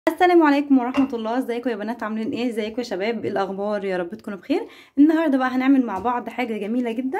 السلام عليكم ورحمة الله ازيكم يا بنات عاملين ايه ازيكم يا شباب ايه الاخبار يا رب تكونوا بخير النهارده بقى هنعمل مع بعض حاجة جميلة جدا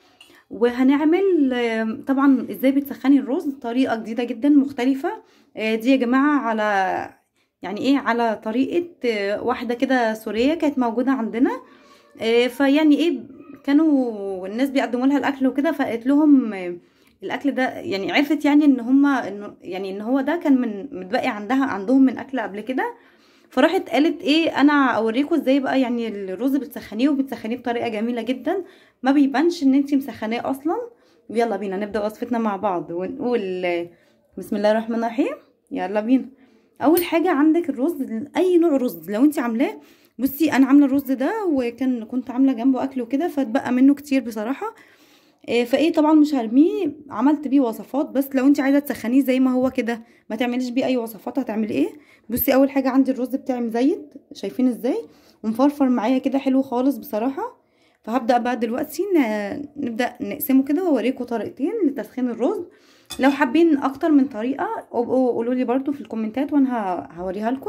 وهنعمل آم، طبعا ازاي بتسخني الرز طريقة جديدة جدا مختلفة آه، دي يا جماعة على يعني ايه على طريقة آه، واحدة كده سورية كانت موجودة عندنا آه، فيعني ايه كانوا الناس بيقدموا لها الاكل وكده فقالت لهم آه، الاكل ده يعني عرفت يعني ان هما انه يعني ان هو ده كان من متبقي عندها عندهم من اكل قبل كده فراحت قالت ايه انا اوريكم ازاي بقى يعني الرز بتسخنيه وبتسخنيه بطريقه جميله جدا ما بيبانش ان انتي مسخناه اصلا يلا بينا نبدا وصفتنا مع بعض ونقول آه، بسم الله الرحمن الرحيم يلا بينا اول حاجه عندك الرز اي نوع رز لو انت عاملاه بصي انا عامله الرز ده وكان كنت عامله جنبه اكل وكده فاتبقى منه كتير بصراحه إيه، فايه طبعا مش هرميه عملت بيه وصفات بس لو انت عايزه تسخنيه زي ما هو كده ما تعمليش بيه اي وصفات هتعملي ايه بصي اول حاجه عندي الرز بتاعي مزيت شايفين ازاي ومفرفر معايا كده حلو خالص بصراحه فهبدا بقى دلوقتي ن- نبدا نقسمه كده واوريكم طريقتين لتسخين الرز لو حابين اكتر من طريقه ابقوا قولوا لي برده في الكومنتات وانا ه- هوريها لكم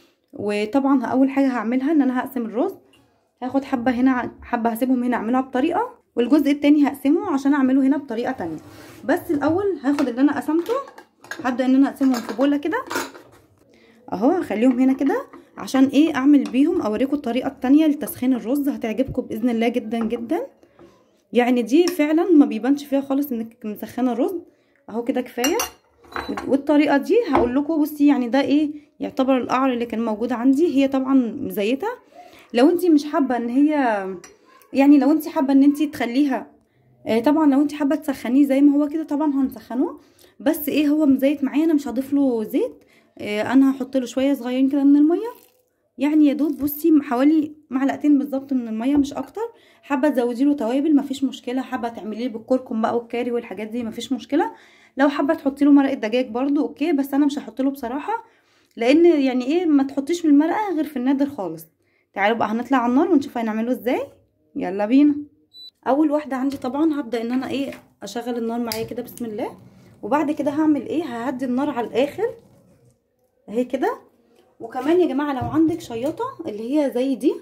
وطبعا اول حاجه هعملها ان انا هقسم الرز هاخد حبه هنا حبه هسيبهم هنا اعملها بطريقه والجزء التاني هقسمه عشان اعمله هنا بطريقه تانية بس الاول هاخد اللي انا قسمته هبدا ان انا اقسمهم في بوله كده اهو هخليهم هنا كده عشان ايه اعمل بيهم اوريكم الطريقه التانية لتسخين الرز هتعجبكم باذن الله جدا جدا يعني دي فعلا ما بيبانش فيها خالص انك مسخنه الرز اهو كده كفايه والطريقه دي هقول لكم بصي يعني ده ايه يعتبر القعر اللي كان موجود عندي هي طبعا مزيته لو انت مش حابه ان هي يعني لو انت حابه ان انت تخليها آه طبعا لو انت حابه تسخنيه زي ما هو كده طبعا هنسخنه بس ايه هو مزيت معايا انا مش هضيف له زيت آه انا هحط له شويه صغيرين كده من الميه يعني يا دوب بصي حوالي معلقتين بالظبط من الميه مش اكتر حابه تزودي له توابل مفيش مشكله حابه تعمليه بالكركم بقى والكاري والحاجات دي مفيش مشكله لو حابه تحطي له مرقه دجاج برده اوكي بس انا مش هحط له بصراحه لان يعني ايه ما تحطيش من المرقه غير في النادر خالص تعالوا بقى هنطلع على النار ونشوف هنعمله ازاي يلا بينا اول واحده عندي طبعا هبدا ان انا ايه اشغل النار معايا كده بسم الله وبعد كده هعمل ايه ههدي النار على الاخر اهي كده وكمان يا جماعه لو عندك شياطه اللي هي زي دي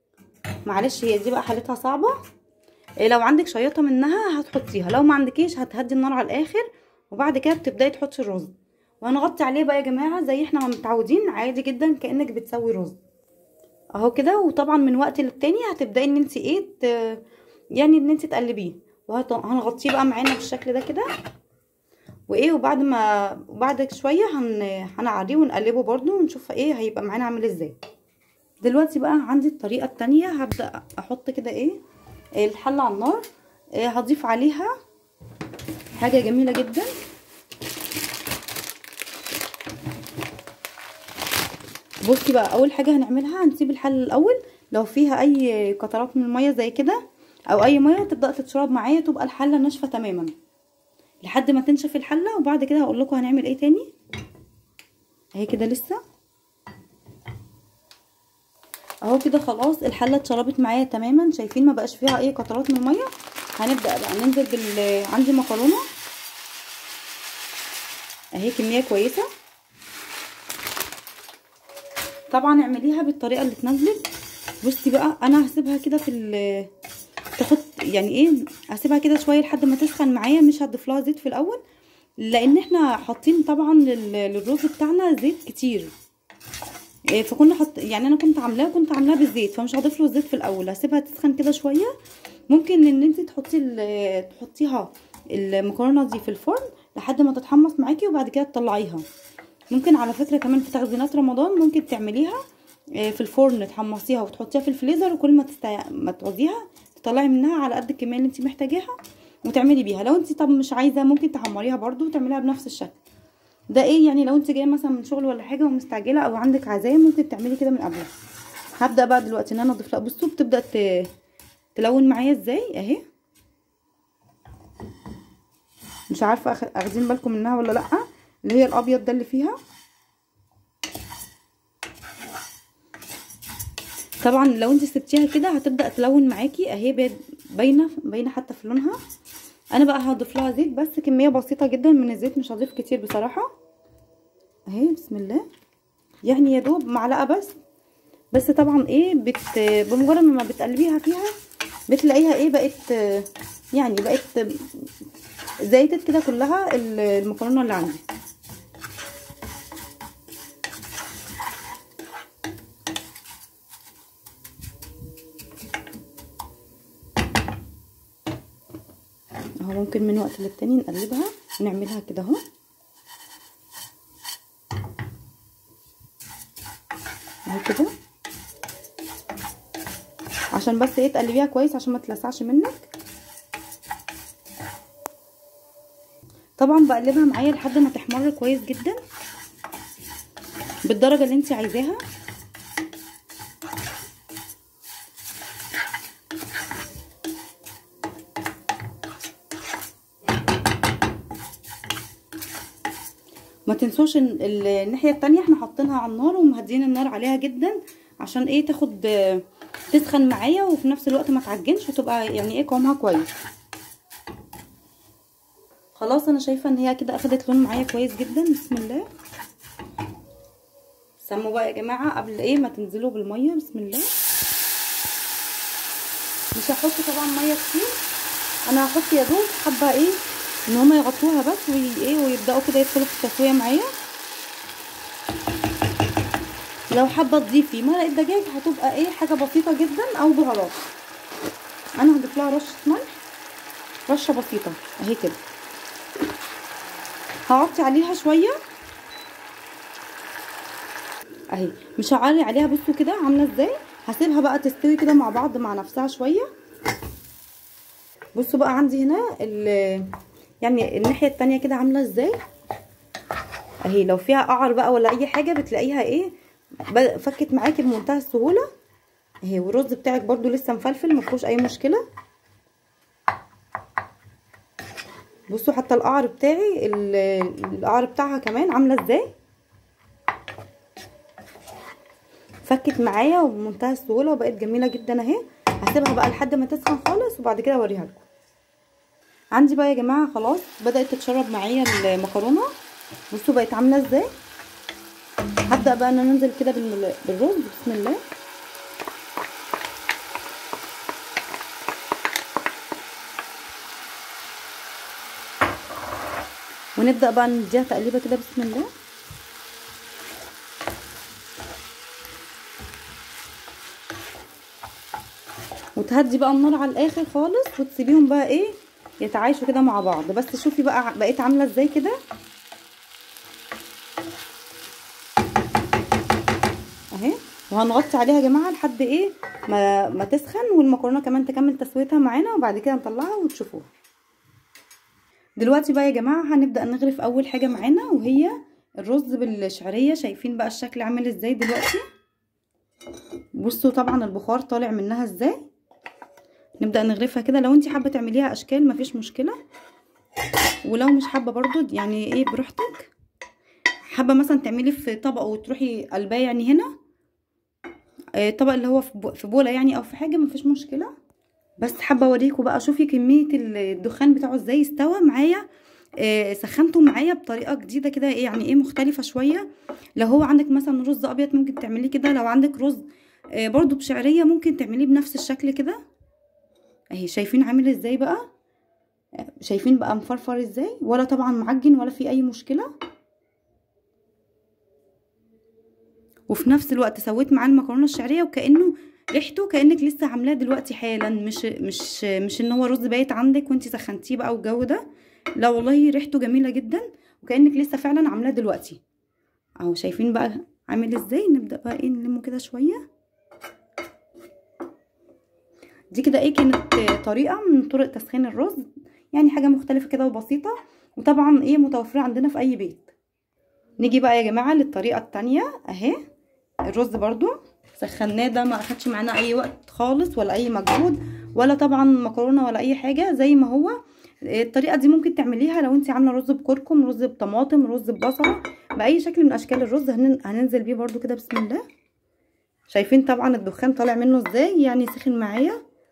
معلش هي دي بقى حالتها صعبه إيه لو عندك شياطه منها هتحطيها لو ما عندكيش هتهدي النار على الاخر وبعد كده بتبداي تحطي الرز وهنغطي عليه بقى يا جماعه زي احنا ما متعودين عادي جدا كانك بتسوي رز اهو كده وطبعا من وقت للتاني هتبداي ان انت ايه ت... يعني ان انت تقلبيه وهنغطيه بقى معانا بالشكل ده كده وايه وبعد ما وبعد شويه هن... هنعريه ونقلبه برده ونشوف ايه هيبقى معانا عامل ازاي دلوقتي بقى عندي الطريقه التانية هبدا احط كده ايه الحله على النار إيه هضيف عليها حاجه جميله جدا بصي بقى اول حاجه هنعملها هنسيب الحله الاول لو فيها اي قطرات من الميه زي كده او اي ميه تبدا تتشرب معايا تبقى الحله ناشفه تماما لحد ما تنشف الحله وبعد كده هقول لكم هنعمل ايه تاني اهي كده لسه اهو كده خلاص الحله اتشربت معايا تماما شايفين ما بقاش فيها اي قطرات من الميه هنبدا بقى ننزل بال عندي مكرونه اهي كميه كويسه طبعا اعمليها بالطريقه اللي تناسبك بصي بقى انا هسيبها كده في ال تاخد يعني ايه هسيبها كده شويه لحد ما تسخن معايا مش هضيف لها زيت في الاول لان احنا حاطين طبعا للرز بتاعنا زيت كتير إيه فكنا حط يعني انا كنت عاملاه كنت عاملاه بالزيت فمش هضيف له الزيت في الاول هسيبها تسخن كده شويه ممكن ان انت تحطي تحطيها المكرونه دي في الفرن لحد ما تتحمص معاكي وبعد كده تطلعيها ممكن على فكره كمان في تخزينات رمضان ممكن تعمليها في الفرن تحمصيها وتحطيها في الفريزر وكل ما تستع... ما تعوزيها تطلعي منها على قد الكميه اللي انت محتاجاها وتعملي بيها لو انت طب مش عايزه ممكن تحمريها برده وتعمليها بنفس الشكل ده ايه يعني لو انت جايه مثلا من شغل ولا حاجه ومستعجله او عندك عزايم ممكن تعملي كده من قبلها هبدا بقى دلوقتي ان انا اضيف لها بصوا بتبدا ت... تلون معايا ازاي اهي مش عارفه أخ... اخدين بالكم منها ولا لا اللي هي الابيض ده اللي فيها طبعا لو انت سبتيها كده هتبدا تلون معاكي اهي باينه باينه حتى في لونها انا بقى هضيف لها زيت بس كميه بسيطه جدا من الزيت مش هضيف كتير بصراحه اهي بسم الله يعني يا دوب معلقه بس بس طبعا ايه بت بمجرد ما بتقلبيها فيها بتلاقيها ايه بقت يعني بقت زيتت كده كلها المكرونه اللي عندي اهو ممكن من وقت للتاني نقلبها ونعملها كده اهو اهو كده عشان بس ايه تقلبيها كويس عشان ما تلسعش منك طبعا بقلبها معايا لحد ما تحمر كويس جدا بالدرجه اللي انت عايزاها ما تنسوش ان الناحيه التانية احنا حاطينها على النار ومهدين النار عليها جدا عشان ايه تاخد تسخن معايا وفي نفس الوقت ما تعجنش وتبقى يعني ايه قوامها كويس خلاص انا شايفه ان هي كده اخدت لون معايا كويس جدا بسم الله سموا بقى يا جماعه قبل ايه ما تنزلوا بالميه بسم الله مش هحط طبعا ميه كتير انا هحط يا دوب حبه ايه ان هما يغطوها بس وايه ويبداوا كده يدخلوا في التسويه معايا لو حابه تضيفي مرقه دجاج هتبقى ايه حاجه بسيطه جدا او بهارات انا هضيف لها رشه ملح رشه بسيطه اهي كده هغطي عليها شويه اهي مش هعلي عليها بصوا كده عامله ازاي هسيبها بقى تستوي كده مع بعض مع نفسها شويه بصوا بقى عندي هنا يعني الناحيه التانية كده عامله ازاي اهي لو فيها قعر بقى ولا اي حاجه بتلاقيها ايه فكت معاكي بمنتهى السهوله اهي والرز بتاعك برضو لسه مفلفل مفيهوش اي مشكله بصوا حتى القعر بتاعي القعر بتاعها كمان عامله ازاي فكت معايا وبمنتهى السهوله وبقت جميله جدا اهي هسيبها بقى لحد ما تسخن خالص وبعد كده اوريها لكم عندي بقى يا جماعه خلاص بدات تتشرب معايا المكرونه بصوا بقت عامله ازاي هبدا بقى ان انا انزل كده بالرز بسم الله ونبدا بقى نديها تقليبه كده بسم الله وتهدي بقى النار على الاخر خالص وتسيبيهم بقى ايه يتعايشوا كده مع بعض بس شوفي بقى بقيت عامله ازاي كده اهي وهنغطي عليها يا جماعه لحد ايه ما ما تسخن والمكرونه كمان تكمل تسويتها معانا وبعد كده نطلعها وتشوفوها دلوقتي بقى يا جماعه هنبدا نغرف اول حاجه معانا وهي الرز بالشعريه شايفين بقى الشكل عامل ازاي دلوقتي بصوا طبعا البخار طالع منها ازاي نبدا نغرفها كده لو انت حابه تعمليها اشكال مفيش مشكله ولو مش حابه برضو يعني ايه براحتك حابه مثلا تعملي في طبق وتروحي قلباه يعني هنا الطبق اللي هو في بوله يعني او في حاجه مفيش مشكله بس حابه اوريكم بقى شوفي كميه الدخان بتاعه ازاي استوى معايا آه سخنته معايا بطريقه جديده كده يعني ايه مختلفه شويه لو هو عندك مثلا رز ابيض ممكن تعمليه كده لو عندك رز آه برضو بشعريه ممكن تعمليه بنفس الشكل كده اهي شايفين عامل ازاي بقى شايفين بقى مفرفر ازاي ولا طبعا معجن ولا في اي مشكله وفي نفس الوقت سويت معاه المكرونه الشعريه وكانه ريحته كانك لسه عاملاه دلوقتي حالا مش مش مش ان هو رز بايت عندك وانت سخنتيه بقى والجو ده لا والله ريحته جميله جدا وكانك لسه فعلا عاملاه دلوقتي اهو شايفين بقى عامل ازاي نبدا بقى ايه نلمه كده شويه دي كده ايه كانت طريقه من طرق تسخين الرز يعني حاجه مختلفه كده وبسيطه وطبعا ايه متوفره عندنا في اي بيت نيجي بقى يا جماعه للطريقه التانية اهي الرز برضو سخناه ده ما اخدش معانا اي وقت خالص ولا اي مجهود ولا طبعا مكرونه ولا اي حاجه زي ما هو الطريقه دي ممكن تعمليها لو انت عامله رز بكركم رز بطماطم رز ببصله باي شكل من اشكال الرز هننزل بيه برضو كده بسم الله شايفين طبعا الدخان طالع منه ازاي يعني سخن معايا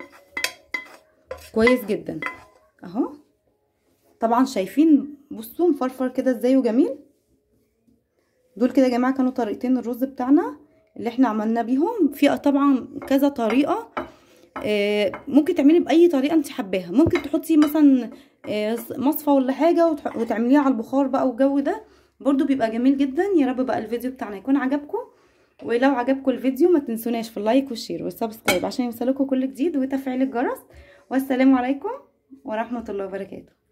كويس جدا اهو طبعا شايفين بصوا مفرفر كده ازاي وجميل دول كده يا جماعه كانوا طريقتين الرز بتاعنا اللي احنا عملنا بيهم في طبعا كذا طريقه آه ممكن تعملي باي طريقه انت حباها ممكن تحطي مثلا آه مصفى ولا حاجه وتعمليها على البخار بقى والجو ده برضو بيبقى جميل جدا يا رب بقى الفيديو بتاعنا يكون عجبكم ولو عجبكم الفيديو ما تنسوناش في اللايك والشير والسبسكرايب عشان يوصلكم كل جديد وتفعيل الجرس والسلام عليكم ورحمه الله وبركاته